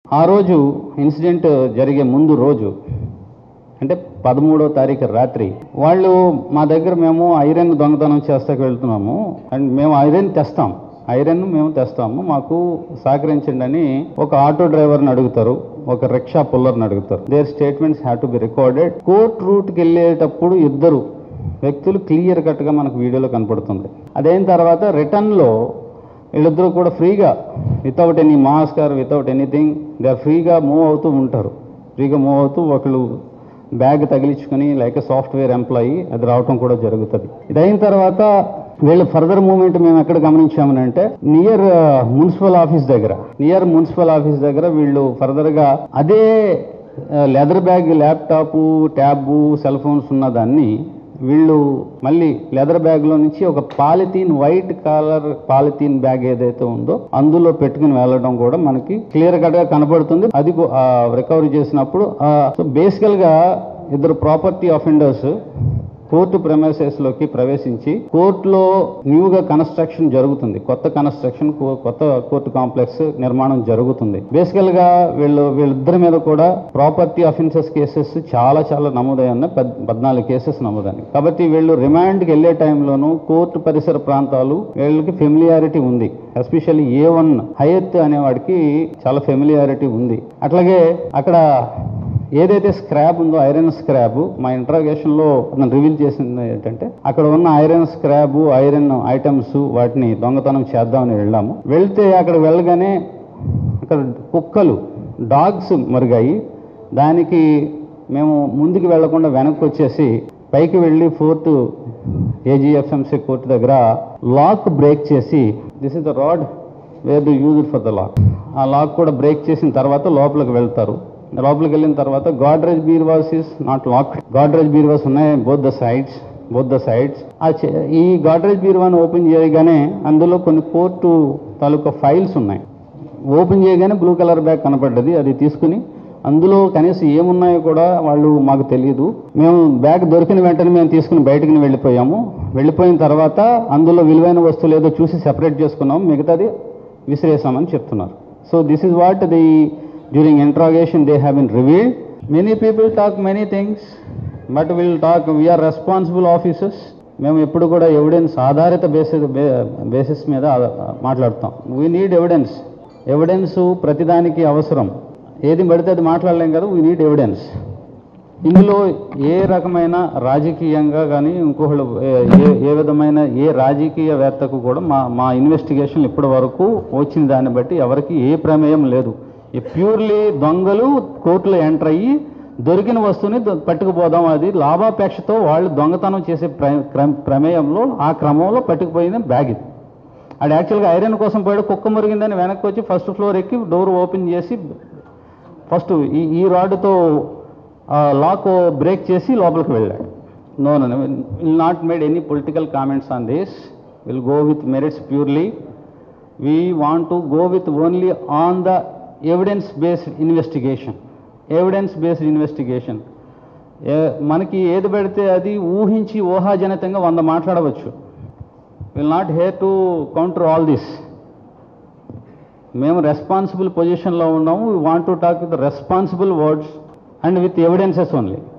ఆ రోజు ఇన్సిడెంట్ జరిగే ముందు రోజు అంటే పదమూడో తారీఖు రాత్రి వాళ్ళు మా దగ్గర మేము ఐరన్ దొంగతనం చేస్తాకు వెళ్తున్నాము అండ్ మేము ఐరన్ తెస్తాం ఐరన్ మేము తెస్తాము మాకు సహకరించండి అని ఒక ఆటో డ్రైవర్ని అడుగుతారు ఒక రిక్షా పుల్లర్ని అడుగుతారు their statements have to be recorded court రూట్కి వెళ్ళేటప్పుడు ఇద్దరు వ్యక్తులు క్లియర్ కట్గా మనకు వీడియోలో కనపడుతుంది అదైన తర్వాత రిటర్న్లో వీళ్ళిద్దరూ కూడా ఫ్రీగా without any mask or without anything they are ఫ్రీగా మూవ్ అవుతూ ఉంటారు ఫ్రీగా మూవ్ అవుతూ ఒకళ్ళు బ్యాగ్ తగిలించుకొని లైక్ సాఫ్ట్వేర్ ఎంప్లాయీ అది రావటం కూడా జరుగుతుంది ఇది అయిన తర్వాత వీళ్ళు ఫర్దర్ మూవ్మెంట్ మేము ఎక్కడ గమనించామనంటే నియర్ మున్సిపల్ ఆఫీస్ దగ్గర నియర్ మున్సిపల్ ఆఫీస్ దగ్గర వీళ్ళు ఫర్దర్గా అదే leather bag laptop tab cell phones ఉన్న దాన్ని వీళ్ళు మళ్ళీ లెదర్ బ్యాగ్లో నుంచి ఒక polythene white colour polythene bag ఏదైతే ఉందో అందులో పెట్టుకుని వెళ్ళడం కూడా మనకి క్లియర్ కట్గా కనబడుతుంది అది రికవరీ చేసినప్పుడు సో బేసికల్గా ఇద్దరు ప్రాపర్టీ అఫెండర్స్ కోర్టు premises లోకి ప్రవేశించి కోర్టులో న్యూగా కన్స్ట్రక్షన్ జరుగుతుంది కొత్త కన్స్ట్రక్షన్ కొత్త కోర్టు కాంప్లెక్స్ నిర్మాణం జరుగుతుంది బేసికల్ గా వీళ్ళు వీళ్ళిద్దరి మీద కూడా ప్రాపర్టీ అఫెన్సెస్ కేసెస్ చాలా చాలా నమోదై ఉన్నాయి పద్- పద్నాలుగు కేసెస్ నమోదని కాబట్టి వీళ్ళు రిమాండ్కి వెళ్ళే టైంలోనూ కోర్టు పరిసర ప్రాంతాలు వీళ్ళకి ఫెమిలియారిటీ ఉంది ఎస్పెషల్లీ ఏ వన్ హయత్ అనేవాడికి చాలా ఫెమిలియారిటీ ఉంది అట్లాగే అక్కడ ఏదైతే స్క్రాప్ ఉందో ఐరన్ స్క్రాబ్ మా ఇంట్రాగేషన్ లో అతను రివీల్ చేసింది ఏంటంటే అక్కడ ఉన్న ఐరన్ స్క్రాబ్ ఐరన్ ఐటమ్స్ వాటిని దొంగతనం చేద్దామని వెళ్ళాము వెళ్తే అక్కడ వెళ్ళగానే అక్కడ కుక్కలు డాగ్స్ మరిగాయి దానికి మేము ముందుకు వెళ్లకుండా వెనక్కి వచ్చేసి పైకి వెళ్ళి ఫోర్త్ ఏజీఎఫ్ఎంసీ కోర్టు దగ్గర లాక్ బ్రేక్ చేసి this is the rod where do use it for the lock ఆ లాక్ కూడా బ్రేక్ చేసిన తర్వాత లోపలికి వెళ్తారు లోపలికి వెళ్ళిన తర్వాత గాడ్రేజ్ బీర్వాస్ ఇస్ నాట్ లాక్ గాడ్రేజ్ బీర్వాస్ ఉన్నాయి both the sides both the sides ఆ చే- ఈ గాడ్రేజ్ బీర్వాని ఓపెన్ చేయగానే అందులో కొన్ని కోర్టు తాలూకా ఫైల్స్ ఉన్నాయి ఓపెన్ చేయగానే బ్లూ కలర్ బ్యాగ్ కనపడ్డది అది తీసుకుని అందులో కనీసం ఏమున్నాయో కూడా వాళ్ళు మాకు తెలియదు మేము బ్యాగ్ దొరికిన వెంటనే మేము తీసుకుని బయటకు వెళ్ళిపోయాము వెళ్ళిపోయిన తర్వాత అందులో విలువైన వస్తువులు ఏదో చూసి సెపరేట్ చేసుకున్నాము మిగతాది విసిరేసామని చెప్తున్నారు so this is what the during interrogation they have been revealed many people talk many things but will talk we are responsible officers మేము ఎప్పుడు కూడా ఎవిడెన్స్ ఆధారిత బేసిస్ బేసిస్ మీద ఆ- మాట్లాడతాం వీ నీడ్ ఎవిడెన్స్ ఎవిడెన్స్ ప్రతిదానికి అవసరం ఏది పడితే అది మాట్లాడలేం కదా వీ నీడ్ ఎవిడెన్స్ ఇందులో ఏ రకమైన రాజకీయంగా కానీ ఇంకొకళ్ళు ఏ- ఏ ఏ విధమైన ఏ రాజకీయవేత్తకు కూడా మా మా ఇన్వెస్టిగేషన్ ఇప్పటి వరకు వచ్చిన దాన్ని బట్టి ఎవరికి ఏ ప్రమేయం లేదు ఈ ప్యూర్లీ దొంగలు కోర్టులో ఎంటర్ అయ్యి దొరికిన వస్తువుని దొ- పట్టుకుపోదాం అది లాభాపేక్షతో వాళ్ళు దొంగతనం చేసే ప్ర- క్రమ- ప్రమేయంలో ఆ క్రమంలో పట్టుకుపోయిన బ్యాగ్ ఇది అది యాక్చువల్గా ఐరన్ కోసం పోయాడు కుక్క మురిగిందని వెనక్కి వచ్చి ఫస్ట్ ఫ్లోర్ ఎక్కి డోర్ ఓపెన్ చేసి ఫస్ట్ ఈ ఈ రాడ్తో లాక్ బ్రేక్ చేసి లోపలికి వెళ్ళాడు no no will not made any political comments on this will go with merits purely we want to go with only on the evidence based investigation evidence based investigation మనకి ఏది పెడితే అది ఊహించి ఊహాజనితంగా వంద మాట్లాడవచ్చు will not hear to counter all this మేము responsible పొజిషన్లో ఉన్నాము we want to talk with responsible words and with evidences only